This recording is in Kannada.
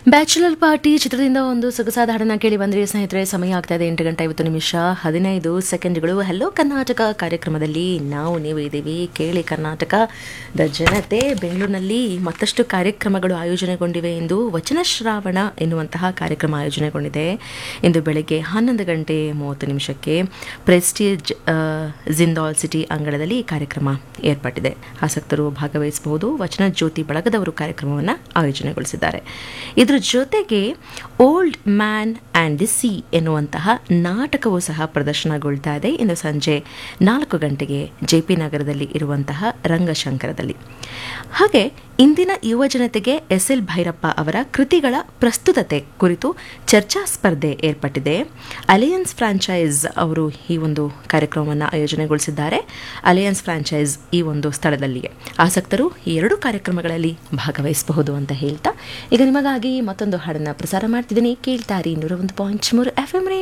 ಬ್ಯಾಚುಲರ್ ಪಾರ್ಟಿ ಚಿತ್ರದಿಂದ ಒಂದು ಸೊಗಸಾದ ಹಾಡನ್ನ ಕೇಳಿ ಬಂದ್ರಿ ಸ್ನೇಹಿತರೆ ಸಮಯ ಆಗ್ತಾ ಇದೆ ಎಂಟು ಗಂಟೆ ಐವತ್ತು ನಿಮಿಷ ಹದಿನೈದು ಸೆಕೆಂಡ್ಗಳು ಹಲೋ ಕರ್ನಾಟಕ ಕಾರ್ಯಕ್ರಮದಲ್ಲಿ ನಾವು ನೀವು ಇದ್ದೀವಿ ಕೇಳಿ ಕರ್ನಾಟಕದ ಜನತೆ ಬೆಂಗಳೂರಿನಲ್ಲಿ ಮತ್ತಷ್ಟು ಕಾರ್ಯಕ್ರಮಗಳು ಆಯೋಜನೆಗೊಂಡಿವೆ ಎಂದು ವಚನ ಶ್ರಾವಣ ಎನ್ನುವಂತಹ ಕಾರ್ಯಕ್ರಮ ಆಯೋಜನೆಗೊಂಡಿದೆ ಇಂದು ಬೆಳಗ್ಗೆ ಹನ್ನೊಂದು ಗಂಟೆ ಮೂವತ್ತು ನಿಮಿಷಕ್ಕೆ ಪ್ರೆಸ್ಟೀಜ್ ಆ, ಜಿಂದಾಲ್ ಸಿಟಿ ಅಂಗಳದಲ್ಲಿ ಈ ಕಾರ್ಯಕ್ರಮ ಏರ್ಪಟ್ಟಿದೆ ಆಸಕ್ತರು ಭಾಗವಹಿಸಬಹುದು ವಚನ ಜ್ಯೋತಿ ಬಳಗದವರು ಕಾರ್ಯಕ್ರಮವನ್ನು ಆಯೋಜನೆಗೊಳಿಸಿದ್ದಾರೆ ಇದರ ಜೊತೆಗೆ old man and the sea ಎನ್ನುವಂತಹ ನಾಟಕವೂ ಸಹ ಪ್ರದರ್ಶನಗೊಳ್ತಾ ಇದೆ ಇಂದು ಸಂಜೆ ನಾಲ್ಕು ಗಂಟೆಗೆ ಜೆ ಪಿ ನಗರದಲ್ಲಿ ಇರುವಂತಹ ರಂಗಶಂಕರದಲ್ಲಿ ಹಾಗೆ ಇಂದಿನ ಯುವ ಜನತೆಗೆ ಎಸ್ ಎಲ್ ಭೈರಪ್ಪ ಅವರ ಕೃತಿಗಳ ಪ್ರಸ್ತುತತೆ ಕುರಿತು ಚರ್ಚಾ ಸ್ಪರ್ಧೆ ಏರ್ಪಟ್ಟಿದೆ ಅಲಿಯನ್ಸ್ ಫ್ರಾಂಚೈಸ್ ಅವರು ಈ ಒಂದು ಕಾರ್ಯಕ್ರಮವನ್ನು ಆಯೋಜನೆಗೊಳಿಸಿದ್ದಾರೆ ಅಲಿಯನ್ಸ್ ಫ್ರಾಂಚೈಸ್ ಈ ಒಂದು ಸ್ಥಳದಲ್ಲಿಯೇ ಆಸಕ್ತರು ಈ ಎರಡು ಕಾರ್ಯಕ್ರಮಗಳಲ್ಲಿ ಭಾಗವಹಿಸಬಹುದು ಅಂತ ಹೇಳ್ತಾ ಈಗ ನಿಮಗಾಗಿ ಮತ್ತೊಂದು ಹಾಡನ್ನು ಪ್ರಸಾರ ಮಾಡ್ತಿದ್ದೀನಿ ಕೇಳ್ತಾರಿ ನೂರ ಒಂದು ಪಾಯಿಂಟ್ ಮೂರು ಎಫ್ ಎಂ